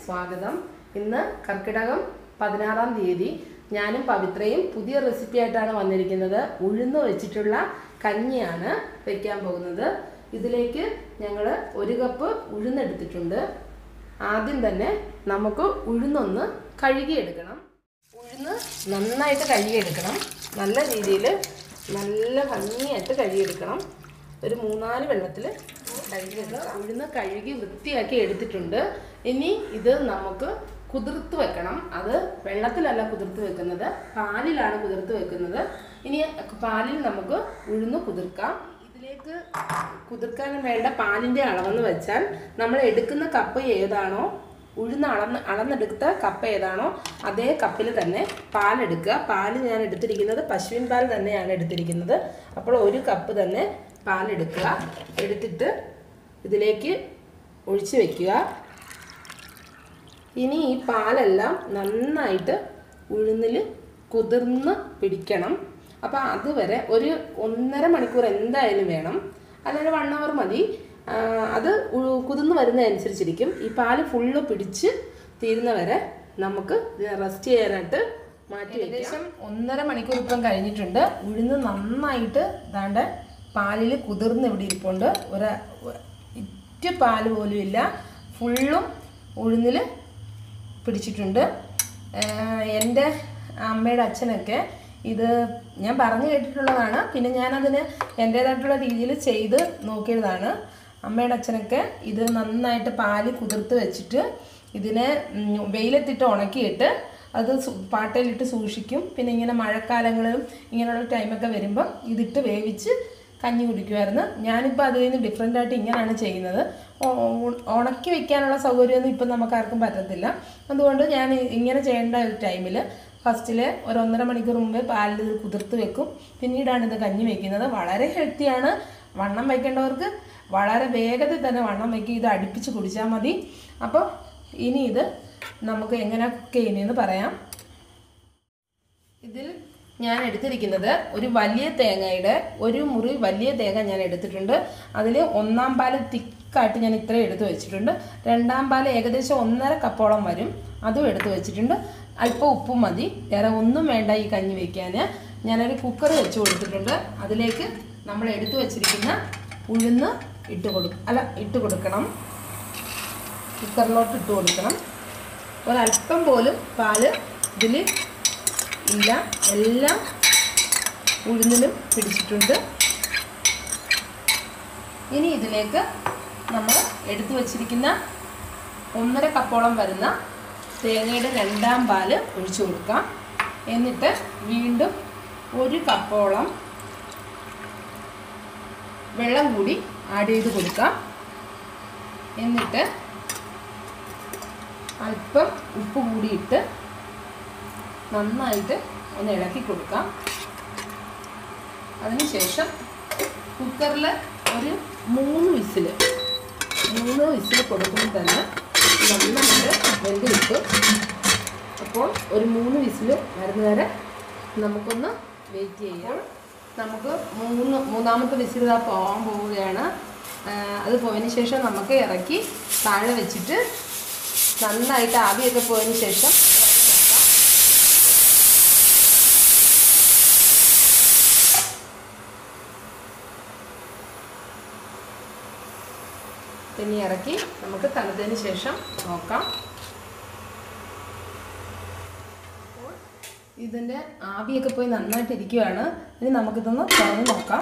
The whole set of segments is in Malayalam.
സ്വാഗതം ഇന്ന് കർക്കിടകം പതിനാറാം തീയതി ഞാനും പവിത്രയും പുതിയ റെസിപ്പി ആയിട്ടാണ് വന്നിരിക്കുന്നത് ഉഴുന്ന് വെച്ചിട്ടുള്ള കഞ്ഞിയാണ് വെക്കാൻ പോകുന്നത് ഇതിലേക്ക് ഞങ്ങൾ ഒരു കപ്പ് ഉഴുന്നെടുത്തിട്ടുണ്ട് ആദ്യം തന്നെ നമുക്ക് ഉഴുന്നൊന്ന് കഴുകിയെടുക്കണം ഉഴുന്ന് നന്നായിട്ട് കഴുകിയെടുക്കണം നല്ല രീതിയിൽ നല്ല ഭംഗിയായിട്ട് കഴുകിയെടുക്കണം ഒരു മൂന്നാല് വെള്ളത്തിൽ കഴുകിയെടുക്കുക ഉഴുന്ന് കഴുകി വൃത്തിയാക്കി എടുത്തിട്ടുണ്ട് ഇനി ഇത് നമുക്ക് കുതിർത്ത് വെക്കണം അത് വെള്ളത്തിലല്ല കുതിർത്ത് വെക്കുന്നത് പാലിലാണ് കുതിർത്ത് വെക്കുന്നത് ഇനി പാലിൽ നമുക്ക് ഉഴുന്ന് കുതിർക്കാം ഇതിലേക്ക് കുതിർക്കാൻ വേണ്ട പാലിൻ്റെ അളവെന്ന് വെച്ചാൽ നമ്മൾ എടുക്കുന്ന കപ്പ് ഏതാണോ ഉഴുന്ന് അളന്ന് അളന്നെടുത്ത കപ്പ് ഏതാണോ അതേ കപ്പിൽ തന്നെ പാലെടുക്കുക പാല് ഞാൻ എടുത്തിരിക്കുന്നത് പശുവിൻ പാൽ തന്നെയാണ് എടുത്തിരിക്കുന്നത് അപ്പോൾ ഒരു കപ്പ് തന്നെ പാലെടുക്കുക എടുത്തിട്ട് ഇതിലേക്ക് ഒഴിച്ച് വെക്കുക ഇനി ഈ പാലെല്ലാം നന്നായിട്ട് ഉഴുന്നിൽ കുതിർന്ന് പിടിക്കണം അപ്പോൾ അതുവരെ ഒരു ഒന്നര മണിക്കൂർ എന്തായാലും വേണം അല്ലെങ്കിൽ വൺ അവർ മതി ആ, അത് ഉ- കുതിർന്ന് വരുന്നതനുസരിച്ചിരിക്കും ഈ പാല് ഫുള്ള് പിടിച്ച് തീരുന്ന വരെ നമുക്ക് റെസ്റ്റ് ചെയ്യാനായിട്ട് മാറ്റി ഏകദേശം ഒന്നര മണിക്കൂർ ഇപ്പം കഴിഞ്ഞിട്ടുണ്ട് ഉഴുന്ന് നന്നായിട്ട് ദാണ്ട് പാലിൽ കുതിർന്ന് ഇവിടെ ഇരിപ്പുണ്ട് ഒരു ഇറ്റ് പാല് പോലും ഇല്ല ഫുള്ളും ഉഴുന്നിൽ പിടിച്ചിട്ടുണ്ട് ഏഹ് എൻ്റെ അമ്മയുടെ അച്ഛനൊക്കെ ഇത് ഞാൻ പറഞ്ഞു കേട്ടിട്ടുള്ളതാണ് പിന്നെ ഞാനതിന് എൻ്റേതായിട്ടുള്ള രീതിയിൽ ചെയ്ത് നോക്കിയതാണ് അമ്മയുടെ അച്ഛനൊക്കെ ഇത് നന്നായിട്ട് പാല് കുതിർത്ത് വെച്ചിട്ട് ഇതിനെ ഉം, വെയിലത്തിട്ട് ഉണക്കിയിട്ട് അത് സു- പാട്ടയിലിട്ട് സൂക്ഷിക്കും പിന്നെ ഇങ്ങനെ മഴക്കാലങ്ങളും ഇങ്ങനെയുള്ള ടൈമൊക്കെ വരുമ്പം ഇതിട്ട് വേവിച്ച് കഞ്ഞി കുടിക്കുമായിരുന്നു ഞാനിപ്പോൾ അതിൽ നിന്ന് ഡിഫറെൻ്റ് ആയിട്ട് ഇങ്ങനെയാണ് ചെയ്യുന്നത് ഓ- ഉ- ഉണക്കി വെക്കാനുള്ള സൗകര്യമൊന്നും ഇപ്പം നമുക്ക് ആർക്കും പറ്റത്തില്ല അതുകൊണ്ട് ഞാൻ ഇങ്ങനെ ചെയ്യേണ്ട ഒരു ടൈമിൽ ഫസ്റ്റിൽ ഒരു ഒന്നര മണിക്കൂർ മുമ്പേ പാലിൽ ഇത് കുതിർത്ത് വെക്കും പിന്നീടാണ് ഇത് കഞ്ഞി വെക്കുന്നത് വളരെ ഹെൽത്തിയാണ് വണ്ണം വയ്ക്കേണ്ടവർക്ക് വളരെ വേഗത്തിൽ തന്നെ വണ്ണം വയ്ക്കി ഇത് അടുപ്പിച്ച് കുടിച്ചാൽ മതി അപ്പോൾ ഇനി ഇത് നമുക്ക് എങ്ങനെ കുക്ക് ചെയ്യുന്നതെന്ന് പറയാം ഇതിൽ ഞാൻ എടുത്തിരിക്കുന്നത് ഒരു വലിയ തേങ്ങയുടെ ഒരു മുറി വലിയ തേങ്ങ ഞാൻ എടുത്തിട്ടുണ്ട് അതിൽ ഒന്നാം പാല് തിക്കായിട്ട് ഞാൻ ഇത്രയും എടുത്ത് വെച്ചിട്ടുണ്ട് രണ്ടാം പാല് ഏകദേശം ഒന്നര കപ്പോളം വരും അതും എടുത്ത് വെച്ചിട്ടുണ്ട് അല്പം ഉപ്പും മതി വേറെ ഒന്നും വേണ്ട ഈ കഞ്ഞി വയ്ക്കാൻ ഞാനൊരു കുക്കർ വെച്ച് കൊടുത്തിട്ടുണ്ട് അതിലേക്ക് നമ്മൾ എടുത്തു വെച്ചിരിക്കുന്ന ഉഴുന്ന് ഇട്ട് കൊടുക്കും അല്ല ഇട്ട് കൊടുക്കണം കുക്കറിലോട്ട് ഇട്ട് കൊടുക്കണം ഒരല്പം പോലും പാല് ഇതിൽ ഇല്ല എല്ലാം ഉഴുന്നിലും പിടിച്ചിട്ടുണ്ട് ഇനി ഇതിലേക്ക് നമ്മൾ എടുത്തു വച്ചിരിക്കുന്ന ഒന്നര കപ്പോളം വരുന്ന തേങ്ങയുടെ രണ്ടാം പാല് ഒഴിച്ചു കൊടുക്കാം എന്നിട്ട് വീണ്ടും ഒരു കപ്പോളം വെള്ളം കൂടി ആഡ് ചെയ്ത് കൊടുക്കാം എന്നിട്ട് അല്പം ഉപ്പ് കൂടിയിട്ട് നന്നായിട്ട് ഒന്ന് ഇളക്കി കൊടുക്കാം അതിനുശേഷം കുക്കറിൽ ഒരു മൂന്ന് വിസിൽ മൂന്ന് വിസിൽ കൊടുക്കുമ്പോൾ തന്നെ നന്നായിട്ട് വെന്ത് കിട്ടും അപ്പോൾ ഒരു മൂന്ന് വിസിൽ വരുന്നവരെ നമുക്കൊന്ന് വെയിറ്റ് ചെയ്യാം നമുക്ക് മൂന്ന് മൂന്നാമത്തെ വിസിൽ ഇതാ പോകാൻ പോവുകയാണ് ആ, അത് പോയതിന് ശേഷം നമുക്ക് ഇറക്കി താഴെ വെച്ചിട്ട് നന്നായിട്ട് ആവിയൊക്കെ പോയതിന് ശേഷം പിന്നെ ഇറക്കി നമുക്ക് തണുത്തതിന് ശേഷം നോക്കാം അപ്പോൾ ഇതിൻ്റെ ആവിയൊക്കെ പോയി നന്നായിട്ട് ഇരിക്കുകയാണ് ഇനി നമുക്കിതൊന്ന് തുറന്ന് നോക്കാം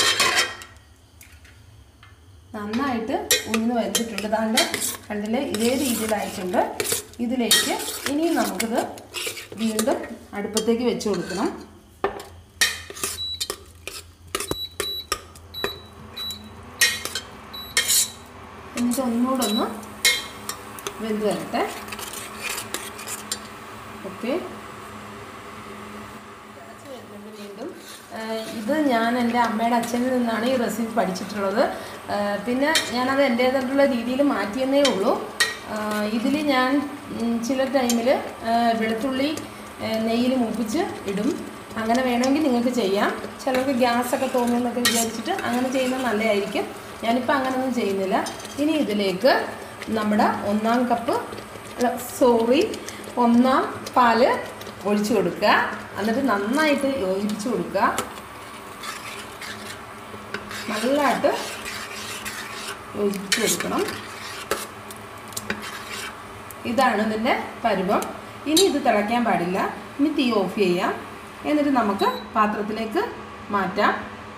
നന്നായിട്ട് ഉഴുന്ന് വെച്ചിട്ടുണ്ട് താണ്ട് കണ്ടില്ലേ ഇതേ രീതിയിലായിട്ടുണ്ട് ഇതിലേക്ക് ഇനിയും നമുക്കിത് വീണ്ടും അടുപ്പത്തേക്ക് വെച്ച് കൊടുക്കണം എന്നിട്ട് ഒന്നുകൂടെ ഒന്ന് വെന്ത് വരട്ടെ ഓക്കെ വീണ്ടും ആഹ് ഇത് ഞാൻ എൻ്റെ അമ്മയുടെ അച്ഛനിൽ നിന്നാണ് ഈ റെസിപ്പി പഠിച്ചിട്ടുള്ളത് ആഹ് പിന്നെ ഞാനത് എൻ്റേതായിട്ടുള്ള രീതിയിൽ മാറ്റിയെന്നേ ഉള്ളൂ ഇതിൽ ഞാൻ ഉം, ചില ടൈമിൽ വെളുത്തുള്ളി നെയ്യിൽ മൂപ്പിച്ച് ഇടും അങ്ങനെ വേണമെങ്കിൽ നിങ്ങൾക്ക് ചെയ്യാം ചിലർക്ക് ഗ്യാസൊക്കെ തോന്നുമെന്നൊക്കെ വിചാരിച്ചിട്ട് അങ്ങനെ ചെയ്യുന്നത് നല്ലതായിരിക്കും ഞാനിപ്പോൾ അങ്ങനെയൊന്നും ചെയ്യുന്നില്ല ഇനി ഇതിലേക്ക് നമ്മുടെ ഒന്നാം കപ്പ് സോറി ഒന്നാം പാല് ഒഴിച്ചു കൊടുക്കുക എന്നിട്ട് നന്നായിട്ട് യോജിപ്പിച്ച് കൊടുക്കുക നല്ലതായിട്ട് യോജിപ്പിച്ച് കൊടുക്കണം ഇതാണ് ഇതിൻ്റെ പരുവം ഇനി ഇത് തിളയ്ക്കാൻ പാടില്ല ഇനി തീ ഓഫ് ചെയ്യാം എന്നിട്ട് നമുക്ക് പാത്രത്തിലേക്ക് മാറ്റാം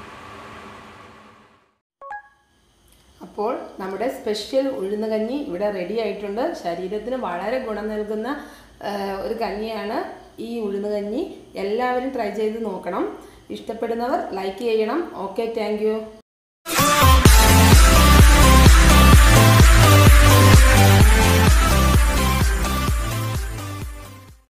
അപ്പോൾ നമ്മുടെ സ്പെഷ്യൽ ഉഴുന്ന് കഞ്ഞി ഇവിടെ റെഡി ആയിട്ടുണ്ട് ശരീരത്തിന് വളരെ ഗുണം നൽകുന്ന ആ, ഒരു കഞ്ഞിയാണ് ഈ ഉഴുന്ന് കഞ്ഞി എല്ലാവരും ട്രൈ ചെയ്ത് നോക്കണം ഇഷ്ടപ്പെടുന്നവർ ലൈക്ക് ചെയ്യണം ഓക്കെ താങ്ക്